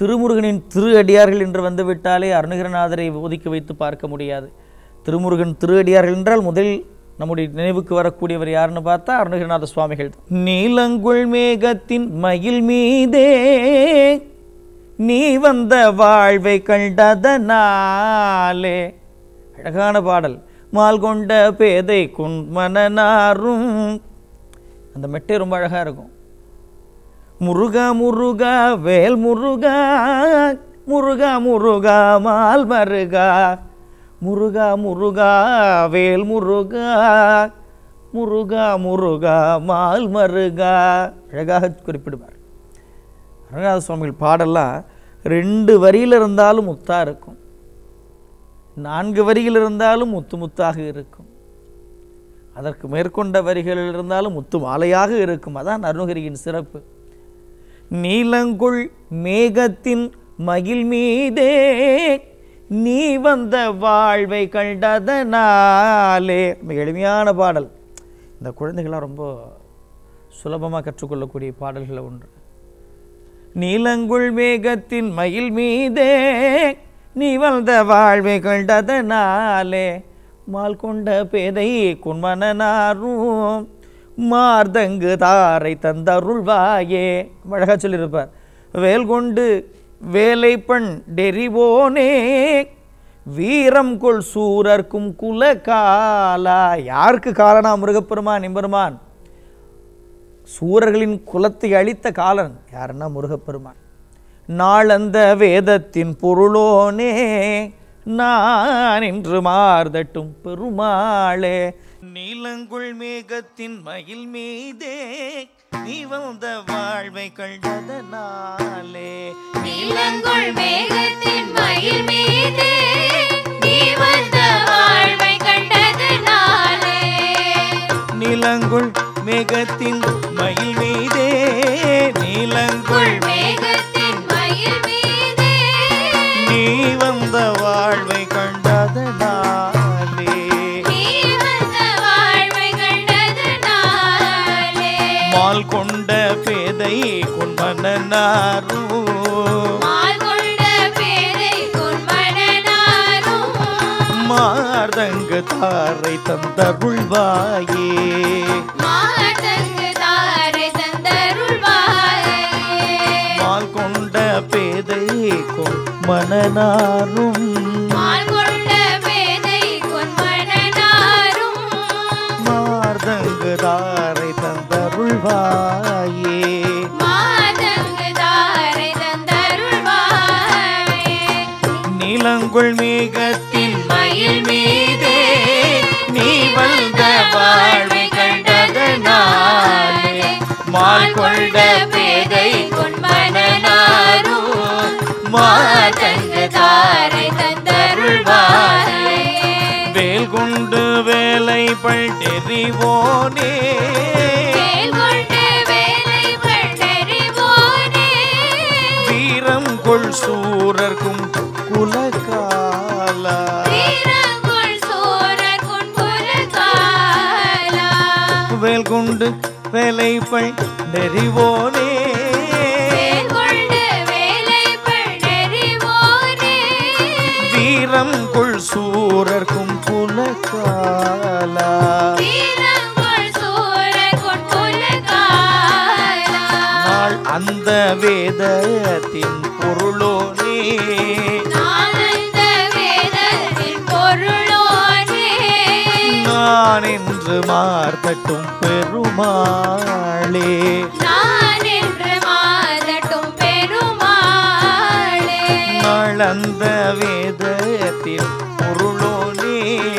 திருமுருகனின் திரு அடியார்கள் என்று வந்துவிட்டாலே அருணகிரநாதரை ஒதுக்கி வைத்து பார்க்க முடியாது திருமுருகன் திரு அடியார்கள் என்றால் முதலில் நம்முடைய நினைவுக்கு வரக்கூடியவர் யாருன்னு பார்த்தா அருணகிரிநாத சுவாமிகள் நீலங்குள் மேகத்தின் மயில் மீதே நீ வந்த வாழ்வை கண்டதனாலே அழகான பாடல் மால் கொண்ட பேதை குன்மனாரும் அந்த மெட்டே ரொம்ப அழகா இருக்கும் முருகா முருகா வேல் முருகா முருகா முருகா மால் மருகா முருகா முருகா வேல் முருகா முருகா முருகா மால் மருகா அழகாக குறிப்பிடுவார் அருணாத சுவாமிகள் பாடெல்லாம் ரெண்டு வரியில் இருந்தாலும் முத்தா இருக்கும் நான்கு வரியில் இருந்தாலும் முத்து முத்தாக இருக்கும் அதற்கு மேற்கொண்ட வரிகளில் இருந்தாலும் முத்து மாலையாக இருக்கும் அதான் அருணகிரியின் சிறப்பு நீலங்குள் மேகத்தின் மகிழ் மீதே நீ வந்த வாழ்வை கண்டதனாலே மிக எளிமையான பாடல் இந்த குழந்தைகள்லாம் ரொம்ப சுலபமாக கற்றுக்கொள்ளக்கூடிய பாடல்கள் ஒன்று நீலங்குள் மேகத்தின் மயில் மீதே நீ வந்த வாழ்வை கண்டதனாலே மால் கொண்ட பேதை குன்மனாரும் மார்தங்கு தாரை தந்தருள்வாயே அழகா சொல்லியிருப்பார் வேல் கொண்டு வேலை பண் டெரிவோனே வீரம் கொள் சூரர்க்கும் குல காலா யாருக்கு காலனா முருகப்பெருமான் எம்பெருமான் சூரர்களின் குலத்தை அழித்த காலன் யாருன்னா முருகப்பெருமான் நாளந்த வேதத்தின் பொருளோனே நான் இன்று மார்தட்டும் பெருமாளே நீலங்குள் மேகத்தின் மயில் மீதே நீ வந்த வாழ்வை கண்டதனாலே நீலங்குள் மேகத்தின் மயில் மீது நீ வந்த வாழ்வை கண்டதனாலே நீலங்குள் மேகத்தின் மயில் மீதே நீலங்குள் குள் மேகத்தின் மயில் மீது நீ வந்த வாழ்வை கண்டதனாலே நீ வந்த வாழ்வை கண்டதனாலே மால் கொண்ட பேதை கொண்டனாரோ மால் கொண்ட பேரை கொன்மனாரும் மார்தங்கு தாரை தந்தருள்வாயே மாதங்கு தாரை தந்தருள்வாயே மால் கொண்ட பேதை கொன்மனாரும் மால் கொண்ட பேதை கொன்மனாரும் மார்தங்கு தாரை தந்தருள்வாயே மாதங்கு தாரை தந்தருள்வாயே நீலங்குள் மேகத்தின் மயில் மீதே நீ வந்த வாழ்வை கண்டதனாலே மால் கொண்ட பேதை கொன்மனாரும் மாதங்கு தாரை தந்தருள்வாயே வேல் கொண்டு வேலை பட்டெறிவோனே வேல் கொண்டு வேலை பட்டறிவோனே வீரம் கொள் சூரர்க்கும் குலகாலா வீரங்கொள் சோரர் கொன்புலகாலா வேல் கொண்டு வேலை பட்டெறிவோனே வேல் கொண்டு வேலை பட்டறிவோனே வீரம் கொள் சூரர்க்கும் குலகாலா வீரங்கொள் சோரர் கொன்புலகாலா நாள் அந்த வேதத்தின் பொருளோனே நானந்த வேதத்தின் பொருளோனே நான் என்று மார்த்தட்டும் பெருமாளே நான் என்று மாதட்டும் பெருமாளே நாள் அந்த வேதத்தின் பொருளோனே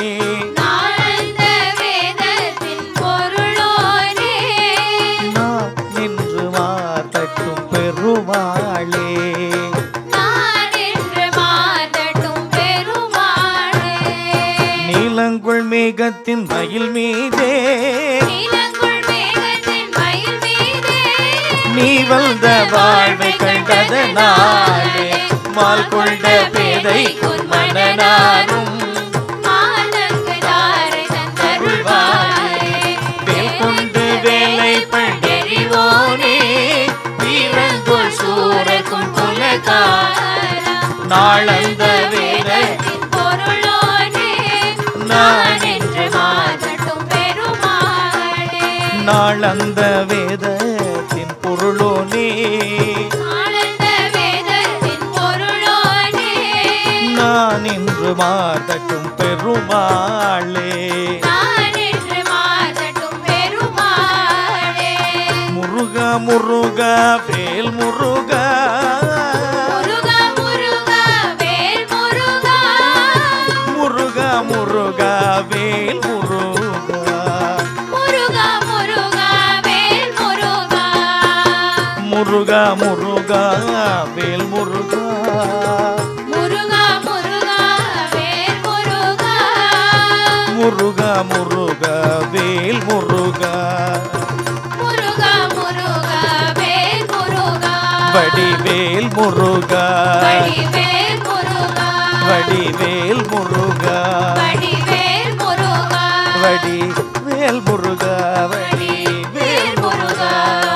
நானந்த வேதத்தின் பொருளோனே நான் என்று மார்த்தட்டும் பெருமாளே நான் என்று மாதட்டும் பெருமாளே நீலங்குள் மேகத்தின் மயில் மீதே நீலங்குள் மேகத்தின் மயில் மீதே நீ வந்த வாழ்வை கண்டதனாலே மால் கொண்ட பேதை மனநாரும் மாதங்கு தாரை தந்தருள்வாயே வேல் கொண்டு வேலை பண்டெறிவோனே வீரங்கொள் சூரக்கும் குலகாலா நிலைக்காரா நாளந்த வேத வேதத்தின் பொருளோனே நான் என்று மாதட்டும் பெருமாளே நாளந்த வேதத்தின் பொருளோனே ஆனந்த வேதத்தின் பொருளோனே நான் இன்று மாதட்டும் பெருமாளே நான் என்று மாதட்டும் பெருமாளே முருகா முருகா வேல் முருகா முருகா முருகா வேல் முருகா முருகா முருகா வேல் முருகா முருகா முருகா வேல் முருகா முருகா முருகா வேல் முருகா முருகா முருகா வேல் முருகா முருகா முருகா வேல் முருகா முருகா முருகா வேல் முருகா வடிவேல் முருகா வடிவேல் முருகா வடிவேல் முருகா வடிவேல் முருகா வடிவேல் முருகா வடிவேல் வேல் முருகா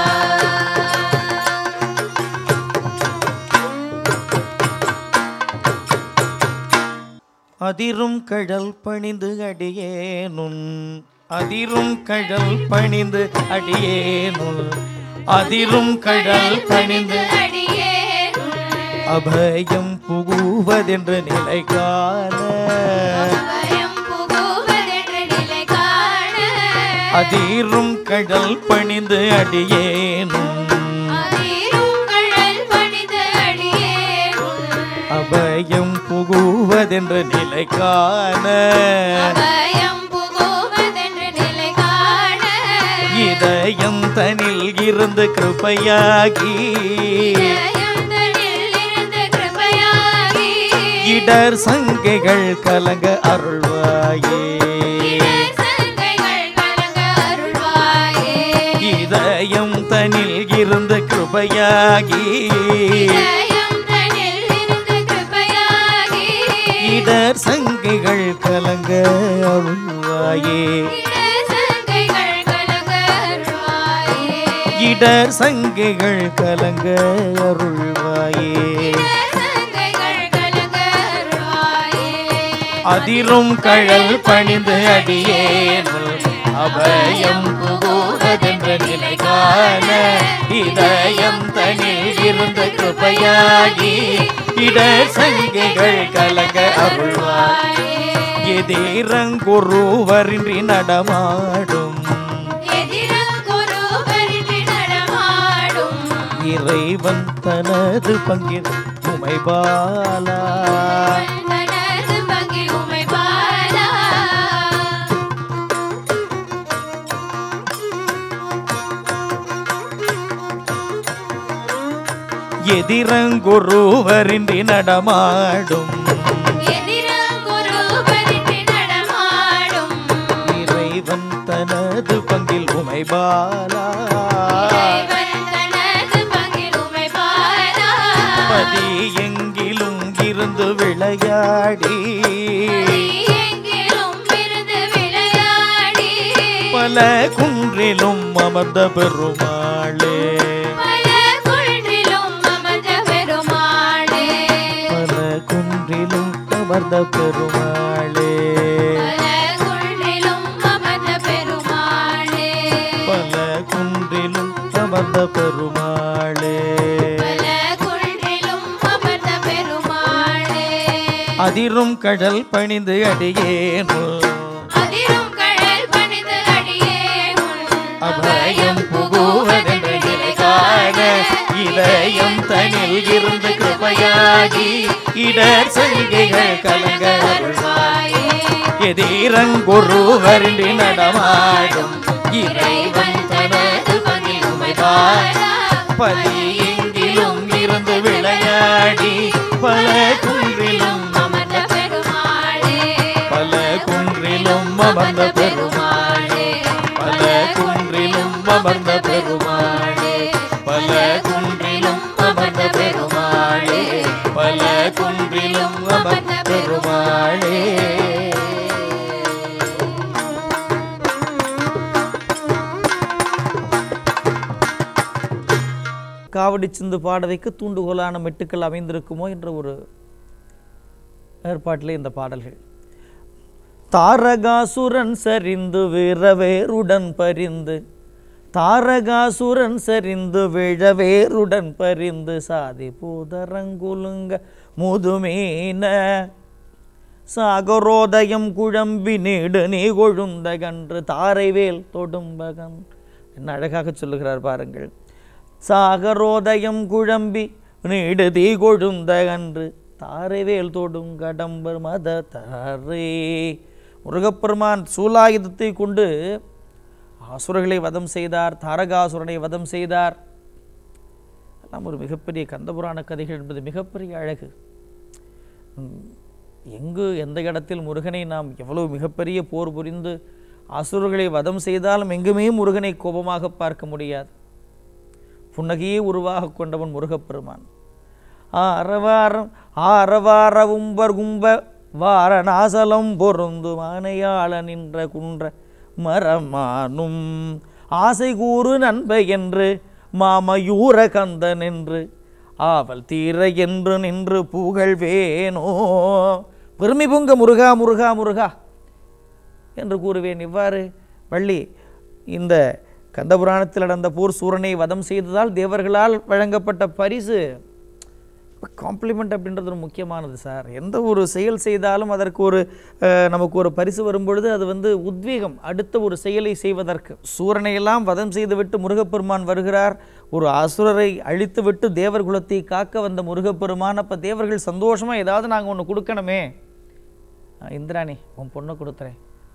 அதிரும் கடல் பணிந்து அடியேனுன் அதிரும் கடல் பணிந்து அடியேனுன் அதிரும் கடல் பணிந்து அடியே அபயம் புகுவதென்ற நிலை காண பயம் புகுவதென்று நிலை காண அதிரும் கடல் பணிந்து அடியேனும் அதிரும் கழல் பணிந்து அடியேனும் அபயம் புகுவதென்ற நிலை காண அபயம் புகுவதென்று நிலை காண இதயம் தனில் இருந்து கிருபையாகி இதயந்தனில் இருந்து கிருபையாகி இடர் சங்கைகள் கலங்க அருள்வாயே இடர் சங்கைகள் கலங்க அருள்வாயே இதயம் தனில் இருந்து கிருபையாகி இதயந்தனில் இருந்து கிருபையாகி இடர் சங்கைகள் கலங்க அருள்வாயே இடர் சங்கைகள் கலங்க அருள்வாயே இடர் சங்கைகள் கலங்க அருள்வாயே இடர் சங்கைகள் கலங்க அருள்வாயே அதிரும் கழல் பணிந்து அடியேனுள் அபயம் புகுவதென்ற நிலை காண இதயம் தனில் இருந்த கிருபையாகி இடர் சங்கைகள் கலங்க அருள்வாய் எதிரங்குருவரின்றி நடமாடும் எதிரங்குருவரின்றி நடமாடும் இறைவன் தனது பங்கில் உமைபாலா தனது பங்கில் உமை பாலா எதிரங்குருவரின்றி நடமாடும் எதிரங்குருவரின்றி நடமாடும் இறைவன் தனது பங்கில் உமைபாலா இறைவன் தனது பங்கில் உமை பாலா பதி எங்கிலும் இருந்து விளையாடி எங்கிலும் இருந்து விளையாடி பல குன்றிலும் அமர்ந்த பெருமாளே பல குன்றிலும் அமர்ந்த பெருமாளே பல குன்றிலும் அமர்ந்த பெருமாளே பல குன்றிலும் அமர்ந்த பெருமாளே பல குன்றிலும் அமர்ந்த பெருமாளே பல குன்றிலும் அமர்ந்த பெருமாளே அதிரும் கடல் பணிந்து அடியேனுள் அதிரும் கழல் பணிந்து அடியேனுள் அபயம் புகுவதென்ற நிலை காண இதயம் தனில் இருந்து கிருபையாகி இடர் சங்கைகள் கலங்க அருள்வாய் எதிரங்குருவரின்றி நடமாடும் இறைவன் தனது பகில் உமைவாய் பதி எங்கிலும் இருந்து விளையாடி பல குன்றிலும் அமர்ந்த பெருமாளே பல குன்றிலும் அமர்ந்த பெருமாளே பல குன்றிலும் அமர்ந்த பெருமாளே பல குன்றிலும் அமர்ந்த பெருமாளே பல குன்றிலும் அமர்ந்த பெருமாளே காவடி சிந்து பாட வைக்க தூண்டுகோலான மெட்டுக்கள் அமைந்திருக்குமோ என்ற ஒரு ஏற்பாட்டிலே இந்த பாடல்கள் தாரகாசுரன் சரிந்து விரவேருடன் பரிந்து தாரகாசுரன் சரிந்து விழவேருடன் பரிந்து சாதி பூதரங்குலுங்க முதுமேன சாகரோதயம் குழம்பி நீடு நீ கொழுந்த கன்று தாரைவேல் தொடும்பகன் என்ன அழகாக சொல்லுகிறார் பாருங்கள் சாகரோதயம் குழம்பி நீடு தீ கொழுந்த கன்று தாரைவேல் தொடும் கடம்பர் மத தாரே முருகப்பெருமான் சூலாயுதத்தை கொண்டு அசுரர்களை வதம் செய்தார் தாரகாசுரனை வதம் செய்தார் எல்லாம் ஒரு மிகப்பெரிய கந்தபுராண கதைகள் என்பது மிகப்பெரிய அழகு ம், எங்கு எந்த இடத்தில் முருகனை நாம் எவ்வளவு மிகப்பெரிய போர் புரிந்து அசுரர்களை வதம் செய்தாலும் எங்குமே முருகனை கோபமாக பார்க்க முடியாது புன்னகையே உருவாக கொண்டவன் முருகப்பெருமான் ஆரவாரம் ஆரவார உம்பர் கும்ப வாரணாசலம் பொருந்து மானையாள நின்ற குன்ற மரமானும் ஆசை கூறு நண்ப என்று மாமயூர கந்தன் என்று ஆவல் தீர என்று நின்று புகழ்வேனோ பெருமை பொங்க முருகா முருகா முருகா என்று கூறுவேன் இவ்வாறு வள்ளி இந்த கந்தபுராணத்தில் நடந்த போர் சூரனை வதம் செய்ததால் தேவர்களால் வழங்கப்பட்ட பரிசு காம்ப்ளிமெண்ட் அப்படின்றது ஒரு முக்கியமானது சார் எந்த ஒரு செயல் செய்தாலும் அதற்கு ஒரு அஹ், நமக்கு ஒரு பரிசு வரும்பொழுது அது வந்து உத்வேகம் அடுத்த ஒரு செயலை செய்வதற்கு சூரனை எல்லாம் வதம் செய்துவிட்டு முருகப்பெருமான் வருகிறார் ஒரு அசுரரை அழித்துவிட்டு தேவர் குலத்தை காக்க வந்த முருகப்பெருமான் அப்போ தேவர்கள் சந்தோஷமாக ஏதாவது நாங்கள் ஒன்று கொடுக்கணுமே அஹ், இந்திராணி உன் பொண்ணை கொடுத்துறேன்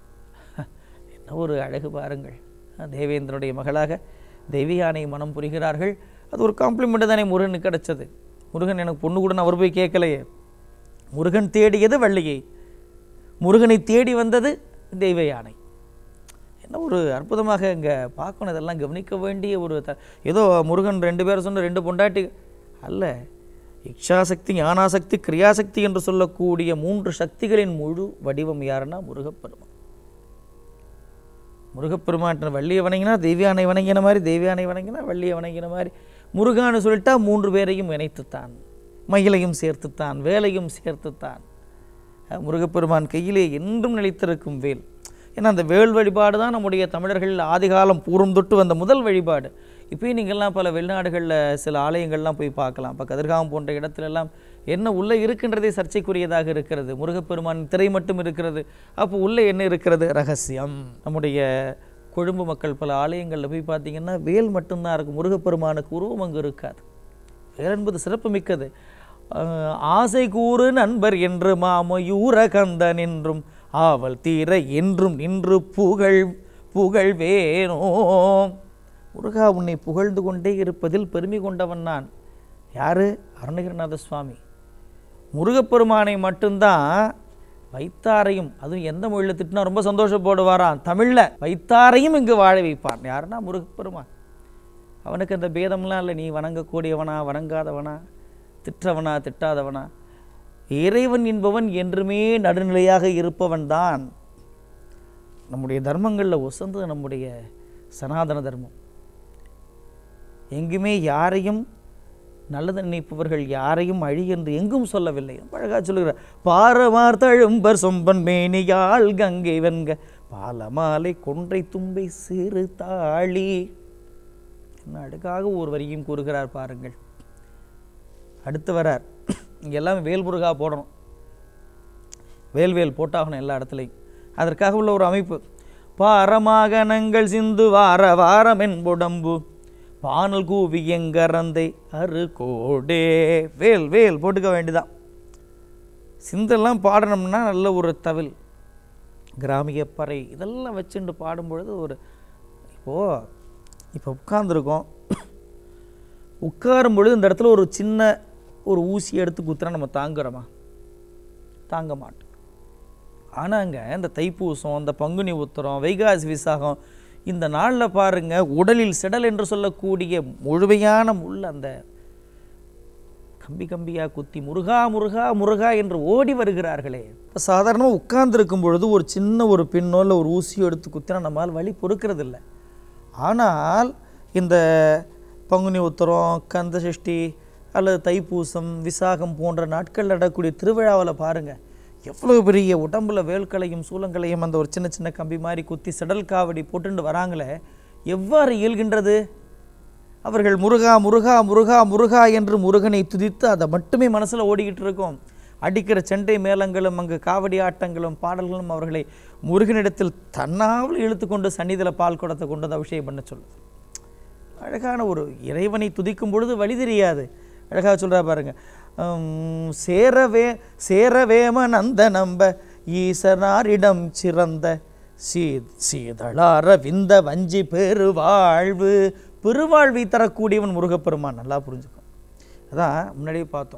என்ன ஒரு அழகு பாருங்கள் அஹ், தேவேந்திரனுடைய மகளாக தெய்வியானை மனம் புரிகிறார்கள் அது ஒரு காம்ப்ளிமெண்ட் தானே முருகனுக்கு கிடைச்சது முருகன் எனக்கு பொண்ணு கூட அவர் போய் கேட்கலையே முருகன் தேடியது வள்ளியை முருகனை தேடி வந்தது தெய்வ யானை என்ன ஒரு அற்புதமாக இங்கே பார்க்கணும் இதெல்லாம் கவனிக்க வேண்டிய ஒரு த ஏதோ முருகன் ரெண்டு பேர் சொன்ன ரெண்டு பொண்டாட்டி அல்ல இச்சாசக்தி ஞானாசக்தி கிரியாசக்தி என்று சொல்லக்கூடிய மூன்று சக்திகளின் முழு வடிவம் யாருன்னா முருகப்பெருமான் முருகப்பெருமான் வள்ளியை வணங்கினா தெய்வியானை வணங்கின மாதிரி தெய்வியானை வணங்கினா வள்ளியை வணங்கின மாதிரி முருகான்னு சொல்லிட்டா மூன்று பேரையும் இணைத்துத்தான் மயிலையும் சேர்த்துத்தான் வேலையும் சேர்த்துத்தான் அஹ் முருகப்பெருமான் கையிலே என்றும் நிலைத்திருக்கும் வேல் ஏன்னா அந்த வேல் வழிபாடு தான் நம்முடைய தமிழர்கள் ஆதிகாலம் பூர்வம் தொட்டு வந்த முதல் வழிபாடு இப்பயும் நீங்கள்லாம் பல வெளிநாடுகளில் சில ஆலயங்கள்லாம் போய் பார்க்கலாம் இப்போ கதிர்காமம் போன்ற இடத்துலலாம் என்ன உள்ளே இருக்கின்றதே சர்ச்சைக்குரியதாக இருக்கிறது முருகப்பெருமான் திரை மட்டும் இருக்கிறது அப்போ உள்ளே என்ன இருக்கிறது ரகசியம் நம்முடைய கொழும்பு மக்கள் பல ஆலயங்களில் போய் பார்த்தீங்கன்னா வேல் மட்டும்தான் இருக்கும் முருகப்பெருமானுக்கு உருவம் அங்கு இருக்காது வேல் என்பது சிறப்பு மிக்கது அஹ், ஆசை கூறு நண்பர் என்று மாமயூர கந்தன் என்றும் ஆவல் தீர என்றும் நின்று புகழ் புகழ் வேணோ முருகா உன்னை புகழ்ந்து கொண்டே இருப்பதில் பெருமை கொண்டவன் நான் யாரு அருணகிரிநாத சுவாமி முருகப்பெருமானை மட்டும்தான் வைத்தாரையும் அதுவும் எந்த மொழியில் திட்டினா ரொம்ப சந்தோஷப்படுவாராம் தமிழில் வைத்தாரையும் இங்கு வாழ வைப்பான் யாருன்னா முருகப்பெருமான் அவனுக்கு அந்த பேதம்லாம் இல்லை நீ வணங்கக்கூடியவனா வணங்காதவனா திற்றவனா திட்டாதவனா இறைவன் என்பவன் என்றுமே நடுநிலையாக இருப்பவன் தான் நம்முடைய தர்மங்களில் ஒசந்தது நம்முடைய சனாதன தர்மம் எங்குமே யாரையும் நல்லது நினைப்பவர்கள் யாரையும் அழி என்று எங்கும் சொல்லவில்லை ரொம்ப அழகா சொல்லுகிறார் பாரமார் தழும்பர் சொம்பன் மேனியாள் கங்கை வென்க பாலமாலை கொன்றை தும்பை சிறு தாளி என்ன அழகாக ஒரு வரியும் கூறுகிறார் பாருங்கள் அடுத்து வரார் இங்க எல்லாம் வேல்முருகா போடணும் வேல்வேல் போட்டாகணும் எல்லா இடத்துலையும் அதற்காக உள்ள ஒரு அமைப்பு பாரமாகனங்கள் சிந்து வார வாரம் என்புடம்பு பானல் கூவி எங்கரந்தை அரு கோடே வேல் வேல் போட்டுக்க வேண்டியதான் சிந்தெல்லாம் பாடணும்னா நல்ல ஒரு தவில் கிராமிய பறை இதெல்லாம் வச்சுட்டு பாடும்பொழுது ஒரு இப்போது இப்போ உட்கார்ந்துருக்கோம் உட்காரும் பொழுது இந்த இடத்துல ஒரு சின்ன ஒரு ஊசி எடுத்து குத்துனா நம்ம தாங்குறோமா தாங்க மாட்டோம் ஆனாங்க இந்த தைப்பூசம் இந்த பங்குனி உத்திரம் வைகாசி விசாகம் இந்த நாளில் பாருங்க உடலில் செடல் என்று சொல்லக்கூடிய முழுமையான முள் அந்த கம்பி கம்பியாக குத்தி முருகா முருகா முருகா என்று ஓடி வருகிறார்களே இப்போ சாதாரணமாக உட்கார்ந்துருக்கும் பொழுது ஒரு சின்ன ஒரு பின்னோ இல்லை ஒரு ஊசியோ எடுத்து குத்தினா நம்மால் வலி பொறுக்கிறது இல்லை ஆனால் இந்த பங்குனி உத்தரம் கந்த சஷ்டி அல்லது தைப்பூசம் விசாகம் போன்ற நாட்கள் நடக்கக்கூடிய திருவிழாவில் பாருங்கள் எவ்வளோ பெரிய உடம்புல வேல்களையும் சூலங்களையும் அந்த ஒரு சின்ன சின்ன கம்பி மாதிரி குத்தி செடல் காவடி போட்டுட்டு வராங்களே எவ்வாறு இயல்கின்றது அவர்கள் முருகா முருகா முருகா முருகா என்று முருகனை துதித்து அதை மட்டுமே மனசில் ஓடிக்கிட்டு இருக்கும் அடிக்கிற செண்டை மேளங்களும் அங்கு காவடி ஆட்டங்களும் பாடல்களும் அவர்களை முருகனிடத்தில் தன்னாவில் இழுத்து கொண்டு சந்நிதியில் பால் குடத்தை கொண்டு வந்து அபிஷேகம் பண்ண சொல்லுது அழகான ஒரு இறைவனை துதிக்கும் பொழுது வழி தெரியாது அழகாக சொல்கிறா பாருங்க உம், சேரவே சேரவேம நந்த நம்ப ஈசனாரிடம் சிறந்த சீ சீதளார விந்த வஞ்சி பெருவாழ்வு பெருவாழ்வை தரக்கூடியவன் முருகப்பெருமான் நல்லா புரிஞ்சுக்கும் அதான் முன்னாடியே பார்த்தோம்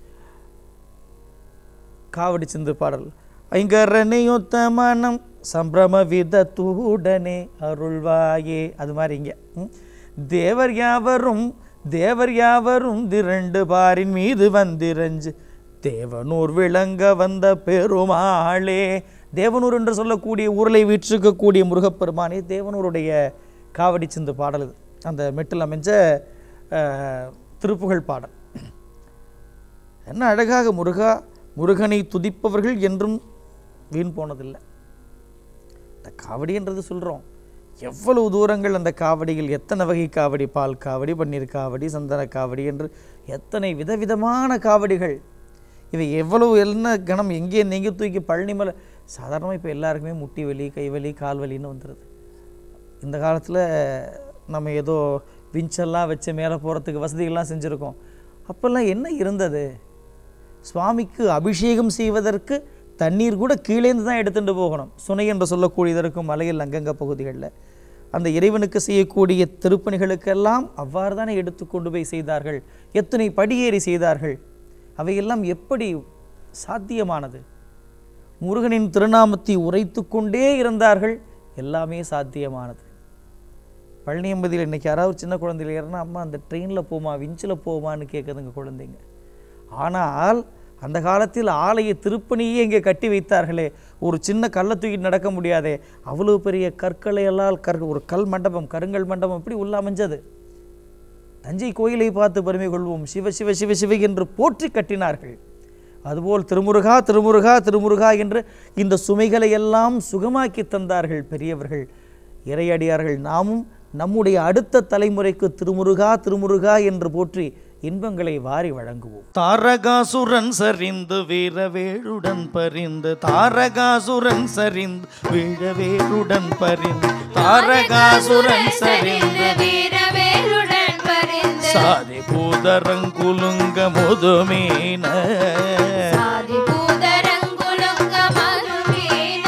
காவடி சிந்து பாடல் ஐங்கரனையொத்த மனம் சம்பிரம விதத்துடனே அருள்வாயே அது மாதிரி இங்கே ம். தேவர் யாவரும் தேவர் யாவரும் திரண்டு பாரின் மீது வந்திரஞ்சு தேவனூர் விளங்க வந்த பெருமாளே தேவனூர் என்று சொல்லக்கூடிய ஊரலை வீற்றிருக்கக்கூடிய முருகப்பெருமானே தேவனூருடைய காவடி சிந்து பாடல் இது அந்த மெட்டில் அமைஞ்ச அஹ், திருப்புகழ் பாடல் என்ன அழகாக முருகா முருகனை துதிப்பவர்கள் என்றும் வீண் போனதில்லை இந்த காவடின்றது சொல்கிறோம் எவ்வளவு தூரங்கள் அந்த காவடியில் எத்தனை வகை காவடி பால் காவடி பன்னீர் காவடி சந்தன காவடி என்று எத்தனை விதவிதமான காவடிகள் இவை எவ்வளவு என்ன கணம் எங்கே நெங்கி தூக்கி பழனி மலை சாதாரணமாக இப்போ எல்லாருக்குமே முட்டி வலி கை வலி கால் வலின்னு வந்துடுது இந்த காலத்தில் நம்ம ஏதோ விஞ்செல்லாம் வச்சு மேலே போகிறதுக்கு வசதிகள்லாம் செஞ்சுருக்கோம் அப்போல்லாம் என்ன இருந்தது சுவாமிக்கு அபிஷேகம் செய்வதற்கு தண்ணீர் கூட கீழேந்து தான் எடுத்துட்டு போகணும் சுனை என்று சொல்லக்கூடியதற்கும் மலையில் அங்கங்க பகுதிகளில் அந்த இறைவனுக்கு செய்யக்கூடிய திருப்பணிகளுக்கெல்லாம் அவ்வாறு தானே எடுத்து கொண்டு போய் செய்தார்கள் எத்தனை படியேறி செய்தார்கள் அவையெல்லாம் எப்படி சாத்தியமானது முருகனின் திருநாமத்தை உரைத்து கொண்டே இருந்தார்கள் எல்லாமே சாத்தியமானது பழனியம்பதியில் இன்னைக்கு யாராவது சின்ன குழந்தைகள் ஏறினா அம்மா அந்த ட்ரெயினில் போமா விஞ்சில் போமான்னு கேட்குதுங்க குழந்தைங்க ஆனால் அந்த காலத்தில் ஆலய திருப்பணியே இங்கே கட்டி வைத்தார்களே ஒரு சின்ன கல்லை தூக்கிட்டு நடக்க முடியாதே அவ்வளவு பெரிய கற்களை எல்லாம் கற் ஒரு கல் மண்டபம் கருங்கல் மண்டபம் இப்படி உள்ள அமைஞ்சது தஞ்சை கோயிலை பார்த்து பெருமை கொள்வோம் சிவ சிவ சிவ சிவ என்று போற்றி கட்டினார்கள் அதுபோல் திருமுருகா திருமுருகா திருமுருகா என்று இந்த சுமைகளை எல்லாம் சுகமாக்கி தந்தார்கள் பெரியவர்கள் இறையடியார்கள் நாமும் நம்முடைய அடுத்த தலைமுறைக்கு திருமுருகா திருமுருகா என்று போற்றி இன்பங்களை வாரி வழங்குவோம் தாரகாசுரன் சரிந்து வீரவேழுடன் பரிந்து தாரகாசுரன் சரிந்து வீரவேழுடன் பரிந்து தாரகாசுரன் சரிந்து வீரவேலுடன் பரிந்து சாதி பூதரங்குலுங்க முதுமீன சாதி பூதரங்குலுங்க மருமீன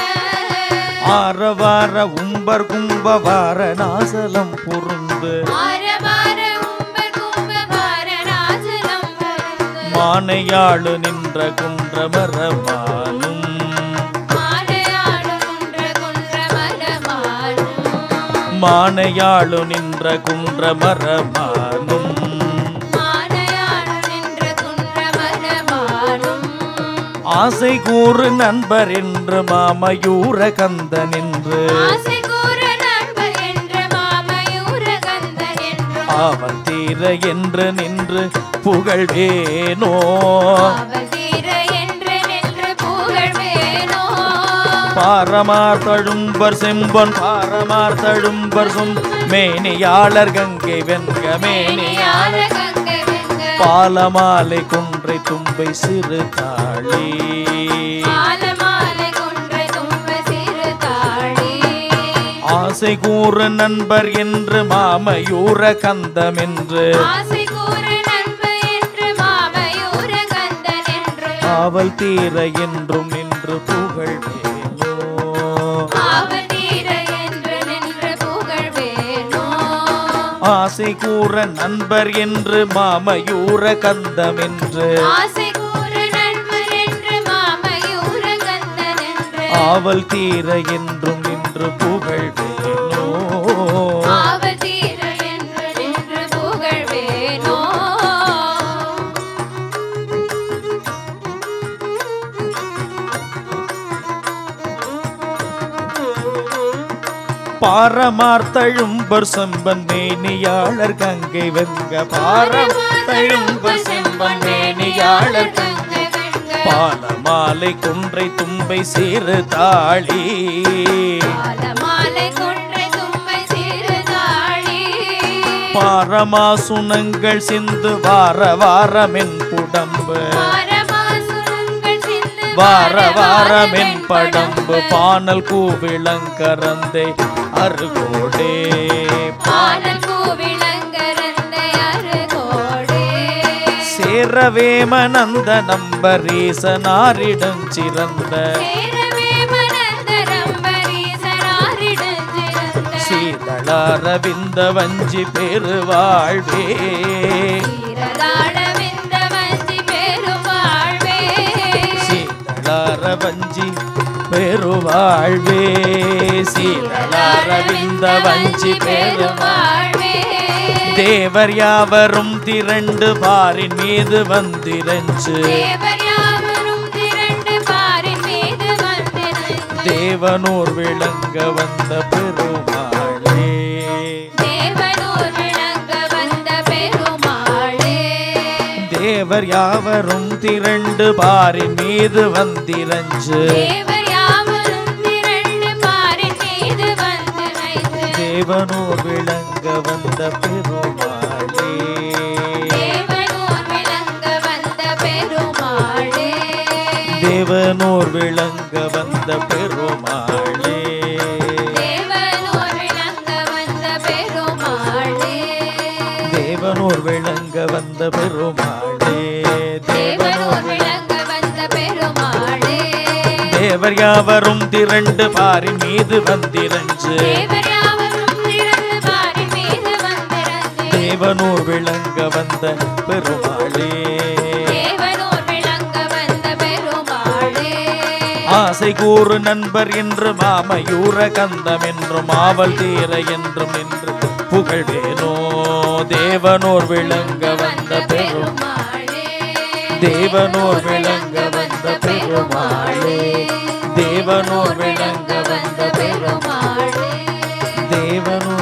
ஆரவார உம்பர் கும்பவார நாசலம் பொருந்து ஆரவார உம்பர் கும்ப வாரணாசலம் பருந்து மானையாளு நின்ற குன்றமரமானும் மாலையாடு குன்ற குன்ற மரமாடும் மானையாளு நின்ற குன்றமரமானும் மாலையாடு நின்ற குன்ற மரமாடும் ஆசை கூறு நண்பர் என்று மாமயூர கந்த நின்று ஆசை கூற நண்பர் என்ற மாமயூர கந்தன் என்று அவன் தீர என்று நின்று புகழ்வேனோ அவள் தீர என்று நின்று புகழ்வேனோ பாரமார் தழும்பர் செம்பொன் பாரமார் தழும்பர் சொன் மேனியாளர் கங்கை வெண்க மேனியாள மேனியால கங்கை வெங்க பாலமாலை குன்றை தும்பை சிறு தாளி மாலை கொன்றை தும்ப சிறு தாழி ஆசை கூறு நண்பர் என்று மாமயூர கந்தம் என்று ஆசை கூற நண்பர் என்று மாமயூர கந்தன் என்று ஆவல் தீர என்றும் நின்று புகழ்வேனோ அவள் தீர என்று நின்று புகழ்வேனோ ஆசை கூற நண்பர் என்று மாமயூர கந்தம் என்று ஆசை கூற நண்பர் என்று மாமயூர கந்தன் என்று ஆவல் தீர என்றும் நின்று புகழ்வேனோ ஆவல் தீர என்று நின்று புகழ்வேனோ பாரமார்த்தழும்பர் செம்பன் மேனியாளர் கங்கை வெங்க பாரமார்த்தழும்பர் செம்பன் மேனியாளர் கங்கை பாலமாலை குன்றை தும்பை சிறு தாளி பாலமாலை கொன்றை தும்பை சிறுதாழி பாரமாசுனங்கள் சிந்து வார வாரமென் புடம்பு பாரமாசுரங்கள் சிந்து வார வாரமென் படம்பு பானல் கூவிளங்கரந்தை அருகோடே பானல் பூவிளங்கரந்தை அருகோடே சேரவே மனந்த நம்பரீசனாரிடம் சிறந்த சேரவே மனந்தரம்பரீசனாரிடஞ்சிருந்த சீதளாரவிந்த வஞ்சி பெருவாழ்வே சீரதாழவிந்த வஞ்சி பெருவாழ்வே சீதளார வஞ்சி பெருவாழ்வே சீதளாரவிந்த வஞ்சி பெருவாழ்வே பெருவாழ்வே தேவர் யாவரும் திரண்டு பாரின் மீது வந்திரஞ்சு தேவர் யாவரும் திரண்டு பாரின் மீது வந்திருந்து தேவனூர் விளங்க வந்த பெருமாளே தேவனூர் விளங்க வந்த பெருமாளே தேவர் யாவரும் திரண்டு பாரின் மீது வந்திரஞ்சு தேவர் யாவரும் திரண்டு பாரின் மீது வந்து வைத்து தேவனூர் விளங்க வந்த பெருமாளே தேவனூர் விளங்க வந்த பெருமாளே தேவனூர் விளங்க வந்த பெருமாளே தேவனூர் விளங்க வந்த பெருமாளே தேவனூர் விளங்க வந்த பெருமாளே தேவனூர் விளங்க வந்த பெருமாளே தேவர் யாவரும் திரண்டு பாரின் மீது வந்திரஞ்சு தேவர் யாவரும் திரண்டு பாரின் மீது வந்திருந்து தேவனூர் விளங்க வந்த பெருமாளே தேவனூர் விளங்க வந்த பெருமாளே ஆசை கூறு நண்பர் என்று மாமயூர கந்தம் என்றும் ஆவல் தீர என்றும் என்று புகழ்வேனோ தேவனூர் விளங்க வந்த பெரும் தேவனூர் விளங்க வந்த பெருமாளே தேவனூர் விளங்க வந்த பெருமாளே தேவனூர்